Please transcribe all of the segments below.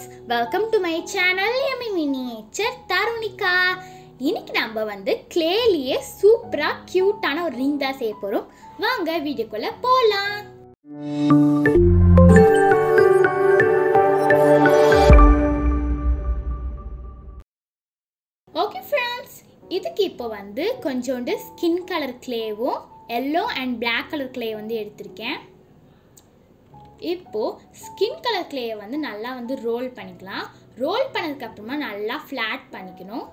friends welcome to my channel Amy miniature Tarunika இன்னைக்கு நம்ம வந்து கிளேலியே சூப்பராக க்யூட்டான ஒரு ரிங் தான் செய்ய போகிறோம் வாங்க வீடியோக்குள்ளே போகலாம் ஓகே ஃப்ரெண்ட்ஸ் இதுக்கு இப்போ வந்து கொஞ்சோண்டு ஸ்கின் கலர் கிளேவும் yellow and Black colour clay வந்து எடுத்திருக்கேன் இப்போது ஸ்கின் கலர் கிளேயை வந்து நல்லா வந்து ரோல் பண்ணிக்கலாம் ரோல் பண்ணதுக்கு அப்புறமா நல்லா ஃப்ளாட் பண்ணிக்கணும்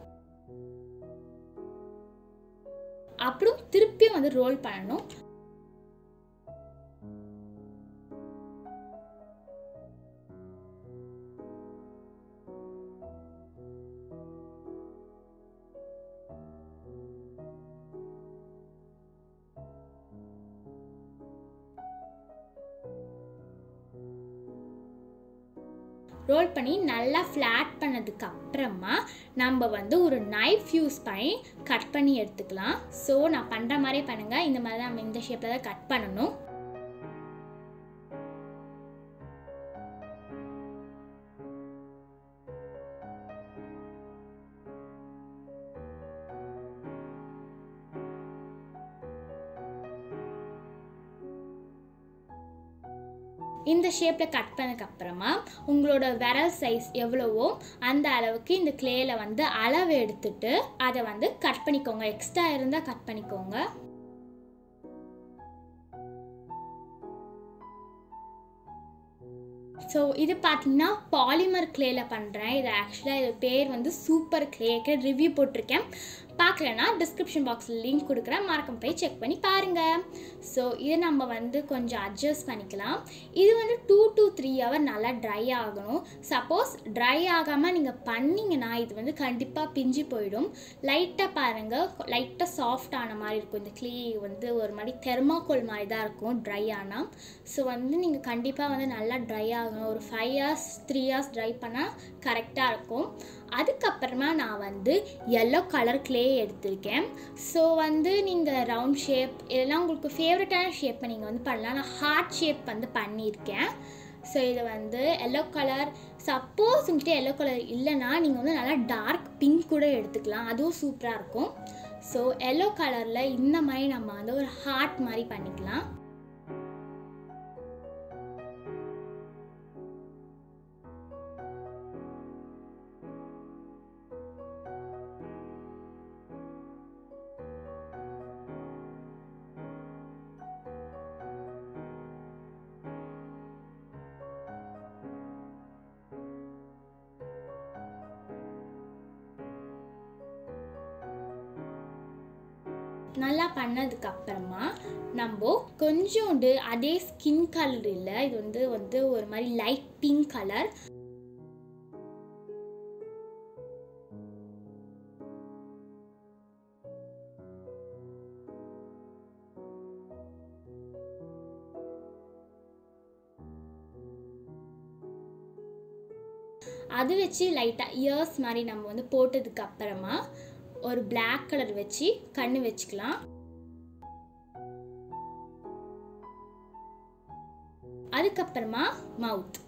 அப்புறம் திருப்பியும் வந்து ரோல் பண்ணணும் ரோல் பண்ணி நல்லா ஃப்ளாட் பண்ணதுக்கு அப்புறமா நம்ம வந்து ஒரு நைஃப் யூஸ் பண்ணி கட் பண்ணி எடுத்துக்கலாம் ஸோ நான் பண்ணுற மாதிரியே பண்ணுங்கள் இந்த மாதிரி தான் நம்ம இந்த ஷேப்பில் தான் கட் பண்ணணும் இந்த ஷேப்பில் கட் பண்ணதுக்கப்புறமா உங்களோட விரல் சைஸ் எவ்வளவோ அந்த அளவுக்கு இந்த கிளேயில் வந்து அளவு எடுத்துட்டு அதை வந்து கட் பண்ணிக்கோங்க எக்ஸ்ட்ரா இருந்தால் கட் பண்ணிக்கோங்க ஸோ இது பார்த்தீங்கன்னா பாலிமர் கிளேயில் பண்ணுறேன் இது ஆக்சுவலாக இது பேர் வந்து சூப்பர் கிளேக்கு ரிவ்யூ போட்டிருக்கேன் பார்க்கலன்னா டிஸ்கிரிப்ஷன் பாக்ஸில் லிங்க் கொடுக்குறேன் மறக்காம போய் செக் பண்ணி பாருங்கள் ஸோ இது நம்ம வந்து கொஞ்சம் அட்ஜஸ்ட் பண்ணிக்கலாம் இது வந்து டூ டு த்ரீ ஹவர் நல்லா ட்ரை ஆகணும் சப்போஸ் ட்ரை ஆகாமல் நீங்கள் பண்ணிங்கன்னா இது வந்து கண்டிப்பாக பிஞ்சு போயிடும் லைட்டாக பாருங்கள் லைட்டாக சாஃப்ட் ஆன மாதிரி இருக்கும் இந்த க்ளீ வந்து ஒரு மாதிரி தெர்மாக்கோல் மாதிரி தான் இருக்கும் ட்ரை ஆனால் ஸோ வந்து நீங்கள் கண்டிப்பாக வந்து நல்லா ட்ரை ஆகணும் ஒரு five hours three hours dry பண்ணால் கரெக்டாக இருக்கும் அதுக்கப்புறமா நான் வந்து எல்லோ கலர் க்ளே எடுத்திருக்கேன் ஸோ வந்து நீங்கள் ரவுண்ட் ஷேப் இதெல்லாம் உங்களுக்கு ஃபேவரட்டான ஷேப்பை நீங்கள் வந்து பண்ணலாம் நான் ஹார்ட் ஷேப் வந்து பண்ணியிருக்கேன் ஸோ இது வந்து எல்லோ கலர் சப்போஸ் உங்கள்கிட்ட எல்லோ கலர் இல்லைன்னா நீங்கள் வந்து நல்லா டார்க் பிங்க் கூட எடுத்துக்கலாம் அதுவும் சூப்பராக இருக்கும் ஸோ எல்லோ கலரில் இந்த மாதிரி நம்ம வந்து ஒரு ஹார்ட் மாதிரி பண்ணிக்கலாம் நல்லா பண்ணதுக்கு அப்புறமா நம்ம கொஞ்சோண்டு அதே ஸ்கின் கலர் இல்லை இது வந்து வந்து ஒரு மாதிரி லைட் பிங்க் கலர் அது வச்சு லைட்டாக இயர்ஸ் மாதிரி நம்ம வந்து போட்டதுக்கு அப்புறமா ஒரு Black கலர் வச்சு கண்ணு வச்சுக்கலாம் அதுக்கப்புறமா மவுத்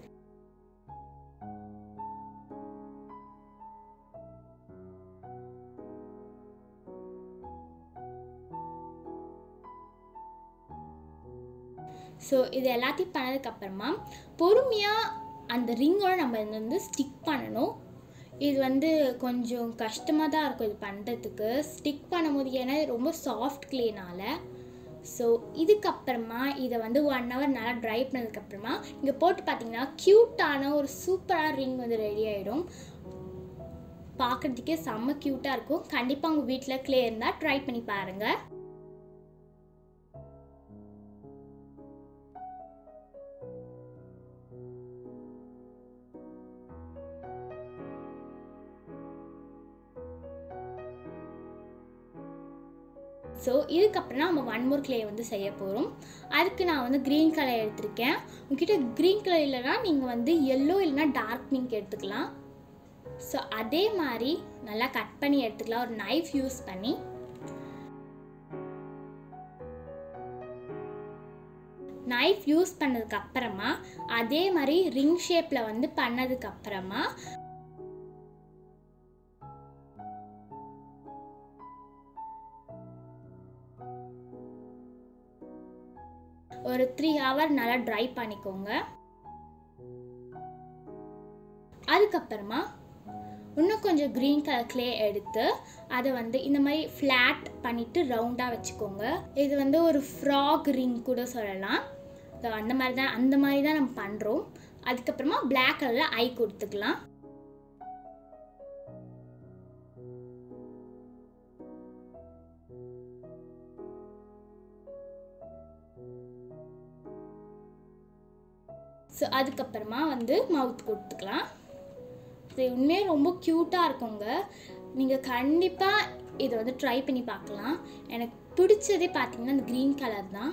ஸோ இது எல்லாத்தையும் பண்ணதுக்கப்புறமா பொறுமையாக அந்த ரிங்கோட நம்ம இதை வந்து ஸ்டிக் பண்ணணும் இது வந்து கொஞ்சம் கஷ்டமாக தான் இருக்கும் இது பண்ணுறதுக்கு ஸ்டிக் பண்ணும்போது ஏன்னா இது ரொம்ப சாஃப்ட் கிளேனால் ஸோ இதுக்கப்புறமா இதை வந்து ஒன் ஹவர் நல்லா ட்ரை பண்ணதுக்கப்புறமா இங்கே போட்டு பார்த்தீங்கன்னா க்யூட்டான ஒரு சூப்பரான ரிங் வந்து ரெடி ஆகிடும் பார்க்குறதுக்கே செம்ம க்யூட்டாக இருக்கும் கண்டிப்பாக உங்கள் வீட்டில் க்ளே இருந்தால் ட்ரை பண்ணி பாருங்கள் ஸோ இதுக்கப்புறம் நம்ம ஒன் மோர் கிளே வந்து செய்ய போகிறோம் அதுக்கு நான் வந்து க்ரீன் கலர் எடுத்திருக்கேன் உங்ககிட்ட க்ரீன் கலர் இல்லைன்னா நீங்கள் வந்து எல்லோ இல்லைன்னா டார்க் பிங்க் எடுத்துக்கலாம் ஸோ அதே மாதிரி நல்லா கட் பண்ணி எடுத்துக்கலாம் ஒரு நைஃப் யூஸ் பண்ணி நைஃப் யூஸ் பண்ணதுக்கு அப்புறமா அதே மாதிரி ரிங் ஷேப்பில் வந்து பண்ணதுக்கு அப்புறமா ஒரு த்ரீ ஹவர் நல்லா ட்ரை பண்ணிக்கோங்க அதுக்கப்புறமா இன்னும் கொஞ்சம் க்ரீன் கலர் க்ளே எடுத்து அதை வந்து இந்த மாதிரி ஃப்ளாட் பண்ணிவிட்டு ரவுண்டாக வச்சுக்கோங்க இது வந்து ஒரு ஃப்ராக் ரிங் கூட சொல்லலாம் So, அந்த மாதிரி தான் அந்த மாதிரி தான் நம்ம பண்ணுறோம் அதுக்கப்புறமா Black கலரில் ஐ கொடுத்துக்கலாம் ஸோ அதுக்கப்புறமா வந்து மவுத் கொடுத்துக்கலாம் இது உண்மையே ரொம்ப க்யூட்டாக இருக்குங்க நீங்கள் கண்டிப்பாக இதை வந்து ட்ரை பண்ணி பார்க்கலாம் எனக்கு பிடிச்சதே பார்த்தீங்கன்னா இந்த க்ரீன் கலர் தான்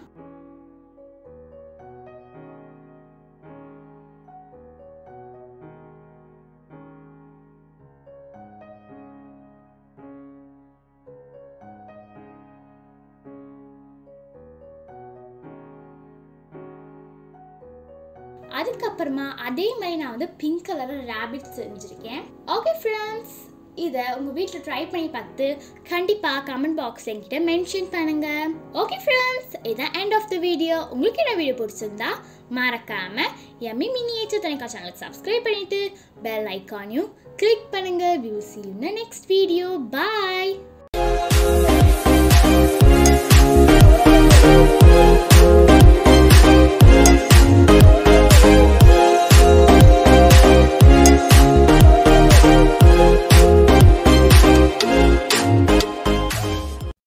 அதுக்கப்புறமா அதே மாதிரி நான் வந்து பிங்க் கலரில் ரேபிட் செஞ்சுருக்கேன் ஓகே ஃப்ரெண்ட்ஸ் இதை உங்கள் வீட்டில் ட்ரை பண்ணி பார்த்து கண்டிப்பாக கமெண்ட் பாக்ஸ் என்கிட்ட மென்ஷன் பண்ணுங்கள் ஓகே ஃப்ரெண்ட்ஸ் இதான் எண்ட் ஆஃப் த வீடியோ உங்களுக்கு என்ன வீடியோ பிடிச்சிருந்தா மறக்காமல் எம்மி மினியேச்சர் தனிக்கா சேனலுக்கு சப்ஸ்கிரைப் பண்ணிவிட்டு பெல் ஐக்கானையும் கிளிக் பண்ணுங்கள் will see you next video bye